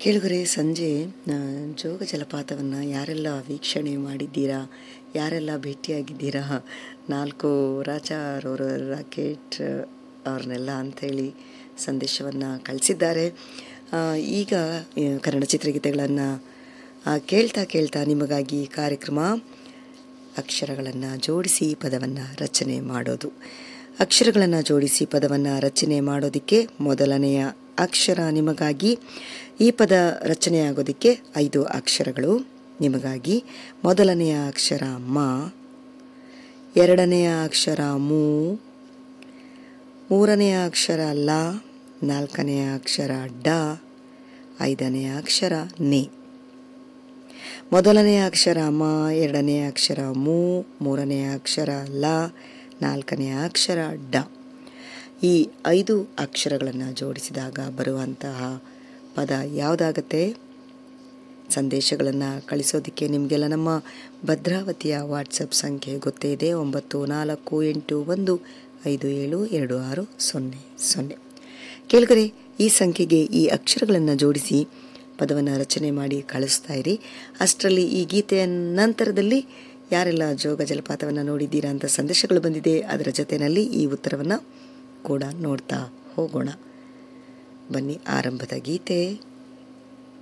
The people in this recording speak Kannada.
ಕೇಳುಗರೆ ಸಂಜೆ ಆ, ಜೋಗ ಜಲಪಾತವನ್ನು ಯಾರೆಲ್ಲ ವೀಕ್ಷಣೆ ಮಾಡಿದ್ದೀರಾ ಯಾರೆಲ್ಲ ಭೇಟಿಯಾಗಿದ್ದೀರಾ ನಾಲ್ಕು ರಾಚಾರವರು ರಾಕೆಟ್ ಅವ್ರನ್ನೆಲ್ಲ ಅಂಥೇಳಿ ಸಂದೇಶವನ್ನು ಕಳಿಸಿದ್ದಾರೆ ಆ, ಈಗ ಆ, ಕನ್ನಡ ಚಿತ್ರಗೀತೆಗಳನ್ನು ಕೇಳ್ತಾ ಕೇಳ್ತಾ ನಿಮಗಾಗಿ ಕಾರ್ಯಕ್ರಮ ಅಕ್ಷರಗಳನ್ನು ಜೋಡಿಸಿ ಪದವನ್ನು ರಚನೆ ಮಾಡೋದು ಅಕ್ಷರಗಳನ್ನು ಜೋಡಿಸಿ ಪದವನ್ನು ರಚನೆ ಮಾಡೋದಕ್ಕೆ ಮೊದಲನೆಯ ಅಕ್ಷರ ನಿಮಗಾಗಿ ಈ ಪದ ರಚನೆಯಾಗೋದಕ್ಕೆ ಐದು ಅಕ್ಷರಗಳು ನಿಮಗಾಗಿ ಮೊದಲನೆಯ ಅಕ್ಷರ ಮ ಎರಡನೆಯ ಅಕ್ಷರ ಮೂ ಮೂರನೆಯ ಅಕ್ಷರ ಲ ನಾಲ್ಕನೆಯ ಅಕ್ಷರ ಡ ಐದನೆಯ ಅಕ್ಷರ ನೆ ಮೊದಲನೆಯ ಅಕ್ಷರ ಮ ಎರಡನೆಯ ಅಕ್ಷರ ಮೂ ಮೂರನೆಯ ಅಕ್ಷರ ಲ ನಾಲ್ಕನೆಯ ಅಕ್ಷರ ಡ ಈ ಐದು ಅಕ್ಷರಗಳನ್ನು ಜೋಡಿಸಿದಾಗ ಬರುವಂತಹ ಪದ ಯಾವುದಾಗತ್ತೆ ಸಂದೇಶಗಳನ್ನು ಕಳಿಸೋದಕ್ಕೆ ನಿಮಗೆಲ್ಲ ನಮ್ಮ ಭದ್ರಾವತಿಯ ವಾಟ್ಸಪ್ ಸಂಖ್ಯೆ ಗೊತ್ತೇ ಇದೆ ಒಂಬತ್ತು ನಾಲ್ಕು ಎಂಟು ಒಂದು ಐದು ಏಳು ಎರಡು ಆರು ಸೊನ್ನೆ ಸೊನ್ನೆ ಕೇಳಿದರೆ ಈ ಸಂಖ್ಯೆಗೆ ಈ ಅಕ್ಷರಗಳನ್ನು ಜೋಡಿಸಿ ಪದವನ್ನು ರಚನೆ ಮಾಡಿ ಕಳಿಸ್ತಾ ಇರಿ ಅಷ್ಟರಲ್ಲಿ ಈ ಗೀತೆಯ ನಂತರದಲ್ಲಿ ಯಾರೆಲ್ಲ ಜೋಗ ಜಲಪಾತವನ್ನು ನೋಡಿದ್ದೀರಾ ಅಂತ ಸಂದೇಶಗಳು ಬಂದಿದೆ ಅದರ ಜೊತೆಯಲ್ಲಿ ಈ ಉತ್ತರವನ್ನು ಕೂಡ ನೋಡ್ತಾ ಹೋಗೋಣ ಬನ್ನಿ ಆರಂಭದ ಗೀತೆ